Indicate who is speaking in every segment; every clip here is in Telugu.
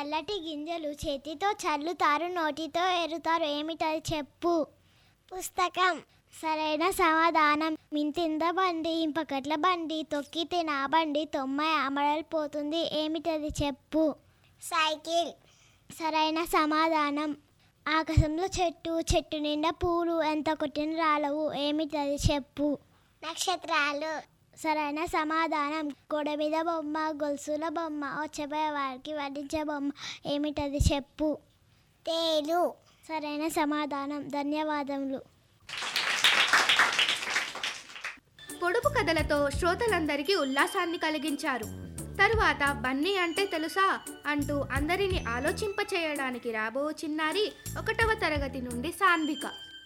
Speaker 1: తెల్లటి గింజలు చేతితో చల్లుతారు నోటితో ఎరుతారు ఏమిటది చెప్పు పుస్తకం సరైన సమాధానం మింతింద బండి ఇంపకట్ల బండి తొక్కి తినా బండి తొమ్మాయి అమడలిపోతుంది ఏమిటది చెప్పు సైకిల్ సరైన సమాధానం ఆకాశంలో చెట్టు చెట్టు నిండా పూలు ఎంత కొట్టిన రాలవు ఏమిటది చెప్పు నక్షత్రాలు సరైన సమాధానం గోడ మీద బొమ్మ గొలుసుల బొమ్మ వచ్చబోయే వారికి వడ్డించే బొమ్మ ఏమిటది చెప్పు తేలు సరైన సమాధానం ధన్యవాదములు
Speaker 2: పొడుపు కథలతో శ్రోతలందరికీ ఉల్లాసాన్ని కలిగించారు తరువాత బన్నీ అంటే తెలుసా అంటూ అందరిని ఆలోచింపచేయడానికి రాబో చిన్నారి ఒకటవ తరగతి నుండి సాన్విక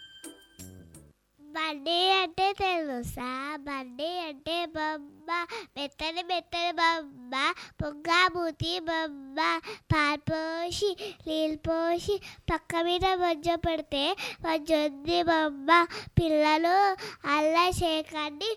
Speaker 1: బండి అంటే తెలుసా బండి అంటే బొమ్మ మెత్తని మెత్తని బొమ్మ పొంగామూతి బొమ్మ పాలు పోసి నీళ్ళు పోసి పక్క మీద మంజ పెడితే మంజొంది బొమ్మ పిల్లలు అల్లా చేయకండి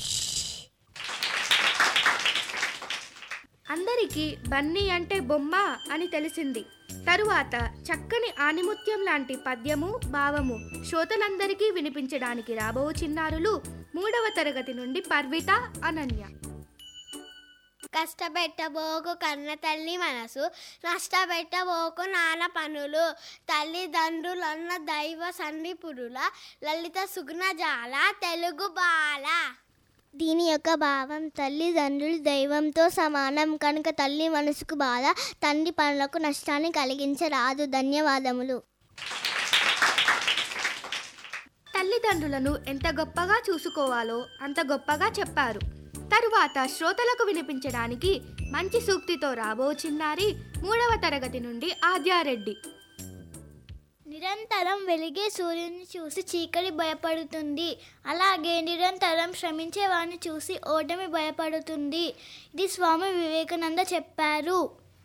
Speaker 2: అందరికీ బన్నీ అంటే బొమ్మ అని తెలిసింది తరువాత చక్కని ఆనిముత్యం లాంటి పద్యము భావము శ్రోతలందరికీ వినిపించడానికి రాబో చిన్నారులు మూడవ తరగతి నుండి పర్విత అనన్య
Speaker 1: కష్టపెట్టబోకు కన్న తల్లి మనసు నష్టపెట్టబోకు నాన్న పనులు తల్లిదండ్రులన్న దైవ సన్నిపురుల లలిత సుగుణ జాల తెలుగు బాల దీని యొక్క భావం తల్లిదండ్రులు దైవంతో సమానం కనుక తల్లి మనసుకు బాధ తండ్రి పనులకు నష్టాన్ని కలిగించరాదు ధన్యవాదములు
Speaker 2: తల్లిదండ్రులను ఎంత గొప్పగా చూసుకోవాలో అంత గొప్పగా చెప్పారు తరువాత శ్రోతలకు వినిపించడానికి మంచి సూక్తితో రాబో చిన్నారి మూడవ తరగతి నుండి ఆద్యారెడ్డి
Speaker 1: నిరంతరం వెలిగే సూర్యుని చూసి చీకటి భయపడుతుంది అలాగే నిరంతరం శ్రమించే వారిని చూసి ఓటమి భయపడుతుంది ఇది స్వామి వివేకానంద చెప్పారు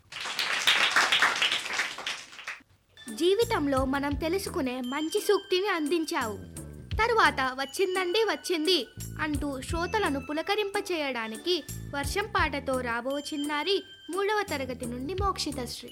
Speaker 2: జీవితంలో మనం తెలుసుకునే మంచి సూక్తిని అందించావు తరువాత వచ్చిందండి వచ్చింది అంటూ శ్రోతలను పులకరింప చేయడానికి వర్షం పాటతో రాబో చిన్నారి మూడవ తరగతి నుండి మోక్షితశ్రీ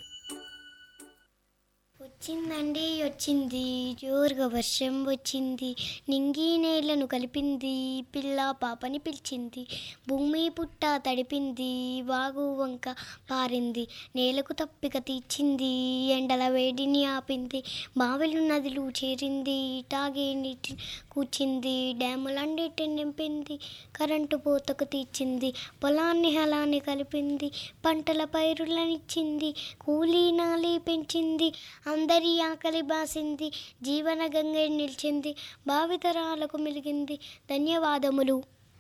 Speaker 1: వచ్చిందండి వచ్చింది జోరుగా వర్షం వచ్చింది నింగి నేలను కలిపింది పిల్ల పాపని పిలిచింది భూమి పుట్ట తడిపింది వాగు వంక పారింది నేలకు తప్పిక తీర్చింది ఎండల వేడిని ఆపింది బావిలు నదులు చేరింది తాగే నీటి కూర్చింది డ్యాములన్నిటిని నింపింది కరెంటు పోతకు తీర్చింది పొలాన్ని హలాన్ని కలిపింది పంటల పైరులనిచ్చింది కూలీ నాలి పెంచింది అందరి ఆకలి బాసింది జీవన గంగ నిలిచింది భావితరాలకు మెలిగింది ధన్యవాదములు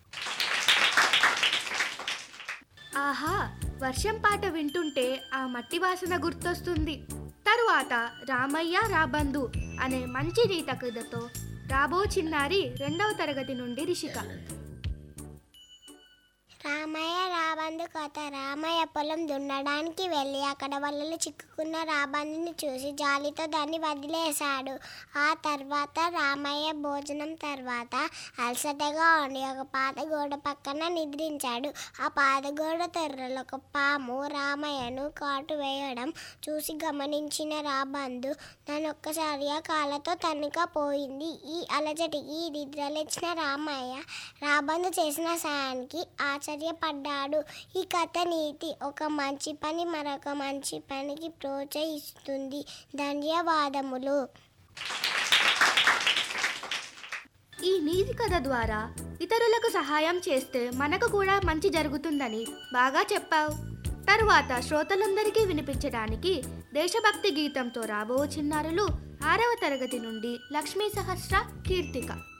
Speaker 2: ఆహా వర్షం పాట వింటుంటే ఆ మట్టి వాసన గుర్తొస్తుంది తరువాత రామయ్య రాబందు అనే మంచి నీత కథతో రాబో చిన్నారి రెండవ తరగతి నుండి రిషిక
Speaker 1: రామయ్య రాబందు కథ రామయ్య పొలం దున్నడానికి వెళ్ళి అక్కడ వలలో చిక్కుకున్న రాబందుని చూసి జాలితో దాన్ని వదిలేశాడు ఆ తర్వాత రామయ్య భోజనం తర్వాత అలసటగా ఉండి ఒక పాత గోడ పక్కన నిద్రించాడు ఆ పాత గోడ తెర్రలో ఒక పాము రామయ్యను కాటు వేయడం చూసి గమనించిన రాబందు దాని ఒక్కసారిగా కాళ్ళతో తన్నుక పోయింది ఈ అలజటికి నిద్రలేచిన రామయ్య రాబందు చేసిన సాయానికి ఆశ్చర్యపడ్డాడు ఈ కథ నీతి ఒక మంచి పని మరొక మంచి పనికి ప్రోత్సహిస్తుంది ధన్యవాదములు
Speaker 2: ఈ నీతి కథ ద్వారా ఇతరులకు సహాయం చేస్తే మనకు కూడా మంచి జరుగుతుందని బాగా చెప్పావు తరువాత శ్రోతలందరికీ వినిపించడానికి దేశభక్తి గీతంతో రాబో చిన్నారులు ఆరవ తరగతి నుండి లక్ష్మీ సహస్ర కీర్తిక